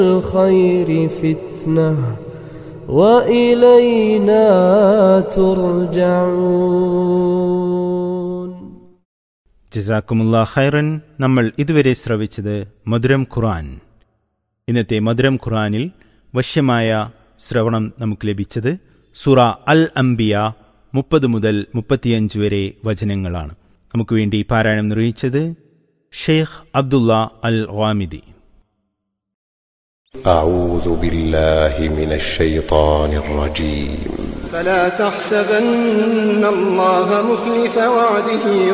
الخير فتنة وإلينا ترجعون ജസാക്കുമുള്ള ഖൈറൻ നമ്മൾ ഇതുവരെ ശ്രവിച്ചത് മധുരം ഖുറാൻ ഇന്നത്തെ മധുരം ഖുറാനിൽ വശ്യമായ ശ്രവണം നമുക്ക് ലഭിച്ചത് സുറ അൽ അംബിയ മുപ്പത് മുതൽ മുപ്പത്തിയഞ്ച് വരെ വചനങ്ങളാണ് നമുക്ക് വേണ്ടി പാരായണം നിർവഹിച്ചത് ഷെയ്ഖ് അബ്ദുള്ള അൽ ഖാമിദി أعوذ بالله من الشيطان الرجيم فلا تحسبن الله مخلف وعده